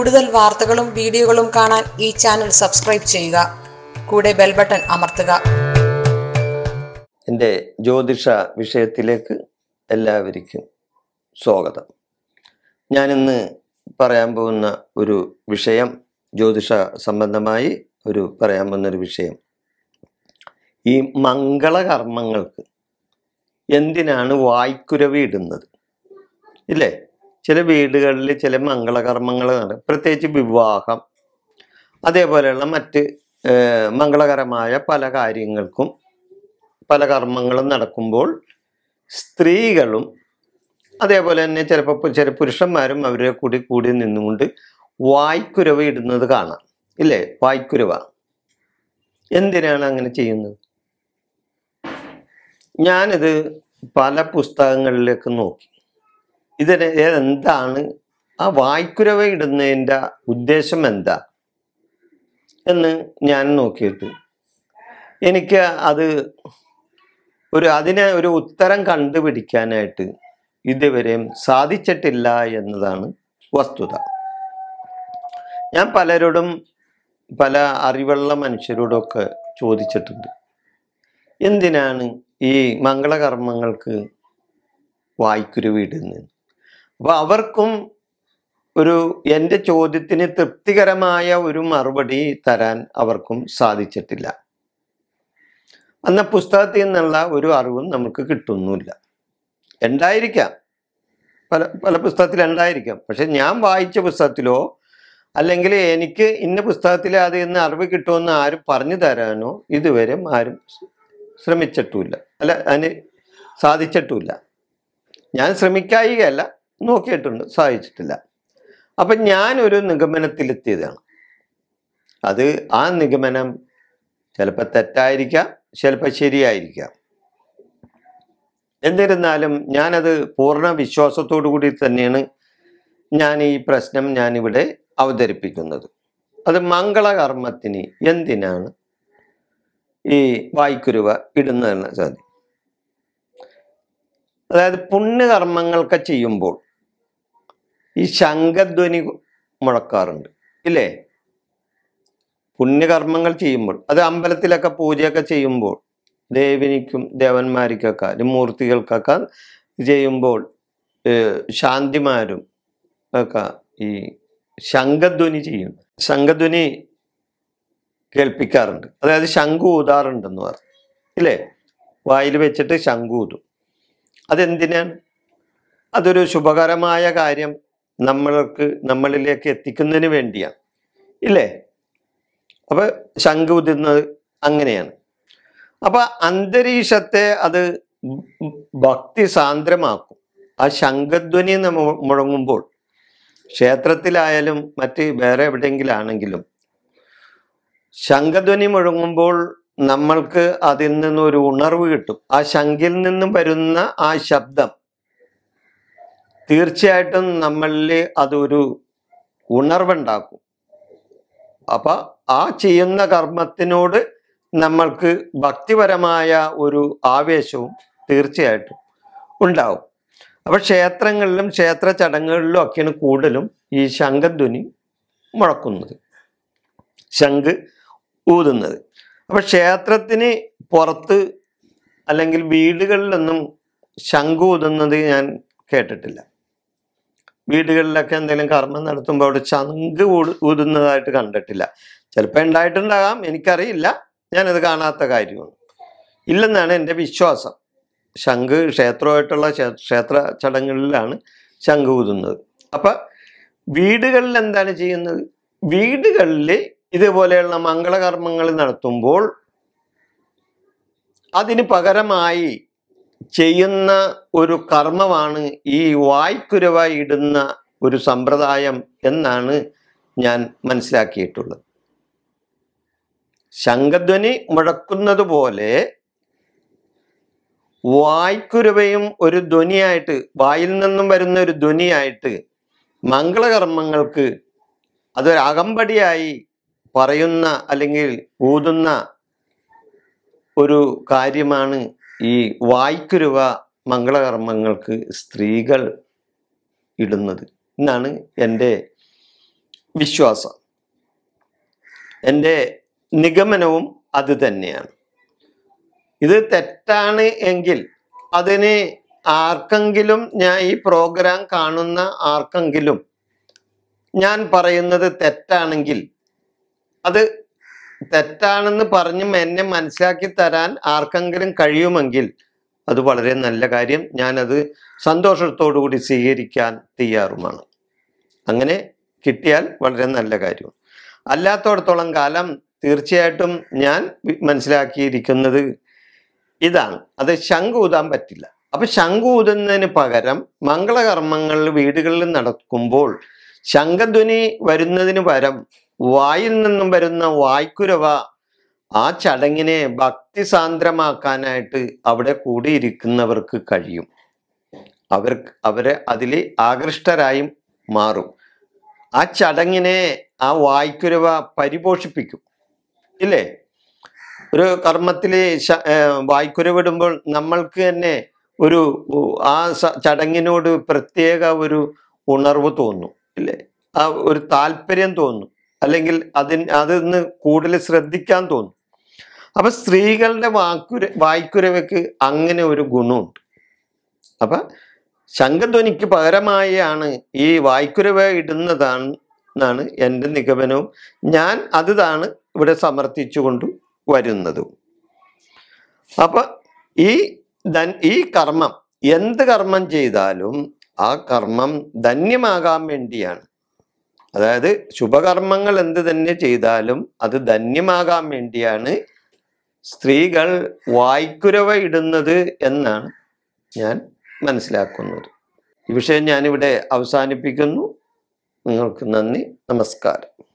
കൂടുതൽ വാർത്തകളും വീഡിയോകളും കാണാൻ ഈ ചാനൽ സബ്സ്ക്രൈബ് ചെയ്യുക കൂടെ ബെൽ ബട്ടൺ അമർത്തുക എൻ്റെ ജ്യോതിഷ വിഷയത്തിലേക്ക് എല്ലാവർക്കും സ്വാഗതം ഞാനിന്ന് പറയാൻ പോകുന്ന ഒരു വിഷയം ജ്യോതിഷ സംബന്ധമായി ഒരു പറയാൻ പോകുന്ന ഒരു വിഷയം ഈ മംഗളകർമ്മങ്ങൾക്ക് എന്തിനാണ് വായ്ക്കുരവി ഇടുന്നത് ഇല്ലേ ചില വീടുകളിൽ ചില മംഗളകർമ്മങ്ങൾ നടക്കും പ്രത്യേകിച്ച് വിവാഹം അതേപോലെയുള്ള മറ്റ് ഏഹ്, മംഗളകരമായ പല കാര്യങ്ങൾക്കും പല കർമ്മങ്ങളും നടക്കുമ്പോൾ സ്ത്രീകളും അതേപോലെ തന്നെ ചിലപ്പോൾ ചില പുരുഷന്മാരും അവരെ കൂടി കൂടി നിന്നുകൊണ്ട് വായ്ക്കുരവ ഇടുന്നത് കാണാം ഇല്ലേ വായ്ക്കുരവ എന്തിനാണ് അങ്ങനെ ചെയ്യുന്നത് ഞാനിത് പല പുസ്തകങ്ങളിലേക്ക് നോക്കി ഇതിന് എന്താണ് ആ വായ്ക്കുരവ ഇടുന്നതിൻ്റെ ഉദ്ദേശം എന്താ എന്ന് ഞാൻ നോക്കിയിട്ട് എനിക്ക് അത് ഒരു അതിനെ ഒരു ഉത്തരം കണ്ടുപിടിക്കാനായിട്ട് ഇതുവരെയും സാധിച്ചിട്ടില്ല എന്നതാണ് വസ്തുത ഞാൻ പലരോടും പല അറിവുള്ള മനുഷ്യരോടൊക്കെ ചോദിച്ചിട്ടുണ്ട് എന്തിനാണ് ഈ മംഗളകർമ്മങ്ങൾക്ക് വായ്ക്കുരുവ് ഇടുന്നത് അപ്പോൾ അവർക്കും ഒരു എൻ്റെ ചോദ്യത്തിന് തൃപ്തികരമായ ഒരു മറുപടി തരാൻ അവർക്കും സാധിച്ചിട്ടില്ല അന്ന പുസ്തകത്തിൽ നിന്നുള്ള ഒരു അറിവും നമുക്ക് കിട്ടുന്നുമില്ല ഉണ്ടായിരിക്കാം പല പല പുസ്തകത്തിൽ ഉണ്ടായിരിക്കാം പക്ഷെ ഞാൻ വായിച്ച പുസ്തകത്തിലോ അല്ലെങ്കിൽ എനിക്ക് ഇന്ന പുസ്തകത്തിൽ അതിൽ നിന്ന് അറിവ് കിട്ടുമെന്ന് ആരും പറഞ്ഞു തരാനോ ഇതുവരെ ആരും ശ്രമിച്ചിട്ടുമില്ല അല്ല അതിന് സാധിച്ചിട്ടുമില്ല ഞാൻ ശ്രമിക്കായികയല്ല നോക്കിയിട്ടുണ്ട് സാധിച്ചിട്ടില്ല അപ്പം ഞാനൊരു നിഗമനത്തിലെത്തിയതാണ് അത് ആ നിഗമനം ചിലപ്പോൾ തെറ്റായിരിക്കാം ചിലപ്പോൾ ശരിയായിരിക്കാം എന്നിരുന്നാലും ഞാനത് പൂർണ്ണ വിശ്വാസത്തോടു കൂടി തന്നെയാണ് ഞാൻ ഈ പ്രശ്നം ഞാനിവിടെ അവതരിപ്പിക്കുന്നത് അത് മംഗളകർമ്മത്തിന് എന്തിനാണ് ഈ വായ്ക്കുരുവ ഇടുന്നതെന്ന് സാധ്യം അതായത് പുണ്യകർമ്മങ്ങളൊക്കെ ചെയ്യുമ്പോൾ ഈ ശംഖധ്വനി മുഴക്കാറുണ്ട് ഇല്ലേ പുണ്യകർമ്മങ്ങൾ ചെയ്യുമ്പോൾ അത് അമ്പലത്തിലൊക്കെ പൂജയൊക്കെ ചെയ്യുമ്പോൾ ദേവിനിക്കും ദേവന്മാർക്കൊക്കെ അല്ലെങ്കിൽ മൂർത്തികൾക്കൊക്കെ ചെയ്യുമ്പോൾ ഏഹ്, ശാന്തിമാരും ഒക്കെ ഈ ശംഖധ്വനി ചെയ്യും ശംഖധ്വനി കേൾപ്പിക്കാറുണ്ട് അതായത് ശംഖു ഊതാറുണ്ടെന്ന് പറഞ്ഞു ഇല്ലേ വായിൽ വെച്ചിട്ട് ശംഖു ഊതും അതെന്തിനാണ് അതൊരു ശുഭകരമായ കാര്യം നമ്മൾക്ക് നമ്മളിലേക്ക് എത്തിക്കുന്നതിന് വേണ്ടിയാണ് ഇല്ലേ അപ്പൊ ശംഖ് ഊതുന്നത് അങ്ങനെയാണ് അപ്പൊ അന്തരീക്ഷത്തെ അത് ഭക്തി സാന്ദ്രമാക്കും ആ ശംഖധ്വനി നമ്മ മുഴങ്ങുമ്പോൾ ക്ഷേത്രത്തിലായാലും മറ്റ് വേറെ എവിടെയെങ്കിലും ആണെങ്കിലും ശംഖധ്വനി മുഴങ്ങുമ്പോൾ നമ്മൾക്ക് അതിൽ നിന്നൊരു ഉണർവ് കിട്ടും ആ ശംഖിൽ നിന്നും വരുന്ന ആ ശബ്ദം തീർച്ചയായിട്ടും നമ്മളിൽ അതൊരു ഉണർവുണ്ടാക്കും അപ്പൊ ആ ചെയ്യുന്ന കർമ്മത്തിനോട് നമ്മൾക്ക് ഭക്തിപരമായ ഒരു ആവേശവും തീർച്ചയായിട്ടും ഉണ്ടാവും അപ്പൊ ക്ഷേത്രങ്ങളിലും ക്ഷേത്ര ചടങ്ങുകളിലും ഒക്കെയാണ് കൂടുതലും ഈ ശംഖധ്വനി മുഴക്കുന്നത് ശംഖ് ഊതുന്നത് അപ്പൊ ക്ഷേത്രത്തിന് പുറത്ത് അല്ലെങ്കിൽ വീടുകളിലൊന്നും ശംഖ് ഊതുന്നത് ഞാൻ കേട്ടിട്ടില്ല വീടുകളിലൊക്കെ എന്തെങ്കിലും കർമ്മം നടത്തുമ്പോൾ അവിടെ ശംഖ് ഊട് ഊതുന്നതായിട്ട് കണ്ടിട്ടില്ല ചിലപ്പോൾ ഉണ്ടായിട്ടുണ്ടാകാം എനിക്കറിയില്ല ഞാനത് കാണാത്ത കാര്യമാണ് ഇല്ലെന്നാണ് എൻ്റെ വിശ്വാസം ശംഖ് ക്ഷേത്രമായിട്ടുള്ള ക്ഷേ- ക്ഷേത്ര ചടങ്ങുകളിലാണ് ശംഖ് ഊതുന്നത് അപ്പം വീടുകളിൽ എന്താണ് ചെയ്യുന്നത് വീടുകളിൽ ഇതുപോലെയുള്ള മംഗളകർമ്മങ്ങൾ നടത്തുമ്പോൾ അതിന് പകരമായി ചെയ്യുന്ന ഒരു കർമ്മമാണ് ഈ വായ്ക്കുരവ ഇടുന്ന ഒരു സമ്പ്രദായം എന്നാണ് ഞാൻ മനസ്സിലാക്കിയിട്ടുള്ളത് ശംഖധ്വനി മുഴക്കുന്നത് പോലെ വായ്ക്കുരവയും ഒരു ധ്വനിയായിട്ട് വായിൽ നിന്നും വരുന്ന ഒരു ധ്വനിയായിട്ട് മംഗളകർമ്മങ്ങൾക്ക് അതൊരു അകമ്പടിയായി പറയുന്ന അല്ലെങ്കിൽ ഊതുന്ന ഒരു കാര്യമാണ് ഈ വായ്ക്കുരുവ മംഗളകർമ്മങ്ങൾക്ക് സ്ത്രീകൾ ഇടുന്നത് എന്നാണ് എൻ്റെ വിശ്വാസം എൻ്റെ നിഗമനവും അത് തന്നെയാണ് ഇത് തെറ്റാണ് എങ്കിൽ അതിന് ആർക്കെങ്കിലും ഞാൻ ഈ പ്രോഗ്രാം കാണുന്ന ആർക്കെങ്കിലും ഞാൻ പറയുന്നത് തെറ്റാണെങ്കിൽ അത് തെറ്റാണെന്ന് പറഞ്ഞും എന്നെ മനസ്സിലാക്കി തരാൻ ആർക്കെങ്കിലും കഴിയുമെങ്കിൽ അത് വളരെ നല്ല കാര്യം ഞാനത് സന്തോഷത്തോടു കൂടി സ്വീകരിക്കാൻ തയ്യാറുമാണ് അങ്ങനെ കിട്ടിയാൽ വളരെ നല്ല കാര്യം അല്ലാത്തടത്തോളം കാലം തീർച്ചയായിട്ടും ഞാൻ വി- മനസ്സിലാക്കിയിരിക്കുന്നത് ഇതാണ് അത് ശംഖ് ഊതാൻ പറ്റില്ല അപ്പൊ ശംഖ് ഊതുന്നതിന് പകരം മംഗളകർമ്മങ്ങൾ വീടുകളിൽ നടക്കുമ്പോൾ ശംഖധ്വനി വരുന്നതിന് പകരം വായിൽ നിന്നും വരുന്ന വായ്ക്കുരവ ആ ചടങ്ങിനെ ഭക്തിസാന്ദ്രമാക്കാനായിട്ട് അവിടെ കൂടിയിരിക്കുന്നവർക്ക് കഴിയും അവർക്ക് അവരെ അതിൽ ആകൃഷ്ടരായും മാറും ആ ചടങ്ങിനെ ആ വായ്ക്കുരവ പരിപോഷിപ്പിക്കും ഇല്ലേ ഒരു കർമ്മത്തിൽ വായ്ക്കുരവിടുമ്പോൾ നമ്മൾക്ക് തന്നെ ഒരു ഉ, ആ സ- ചടങ്ങിനോട് പ്രത്യേക ഒരു ഉണർവ് തോന്നും ഇല്ലേ ആ ഒരു താല്പര്യം തോന്നും അല്ലെങ്കിൽ അതിന് അതിന്ന് കൂടുതൽ ശ്രദ്ധിക്കാൻ തോന്നും അപ്പൊ സ്ത്രീകളുടെ വാക്കുര വായ്ക്കുരവയ്ക്ക് അങ്ങനെ ഒരു ഗുണമുണ്ട് അപ്പൊ ശംഖധ്വനിക്ക് പകരമായാണ് ഈ വായ്ക്കുരവ ഇടുന്നതാണ് എന്നാണ് എൻ്റെ നിഗമനവും ഞാൻ അതാണ് ഇവിടെ സമർത്ഥിച്ചുകൊണ്ട് വരുന്നതും അപ്പൊ ഈ ധൻ ഈ കർമ്മം എന്ത് കർമ്മം ചെയ്താലും ആ കർമ്മം ധന്യമാകാൻ വേണ്ടിയാണ് അതായത് ശുഭകർമ്മങ്ങൾ എന്ത് തന്നെ ചെയ്താലും അത് ധന്യമാകാൻ വേണ്ടിയാണ് സ്ത്രീകൾ വായ്ക്കുരവ ഇടുന്നത് എന്നാണ് ഞാൻ മനസ്സിലാക്കുന്നത് ഈ വിഷയം ഞാനിവിടെ അവസാനിപ്പിക്കുന്നു നിങ്ങൾക്ക് നന്ദി നമസ്കാരം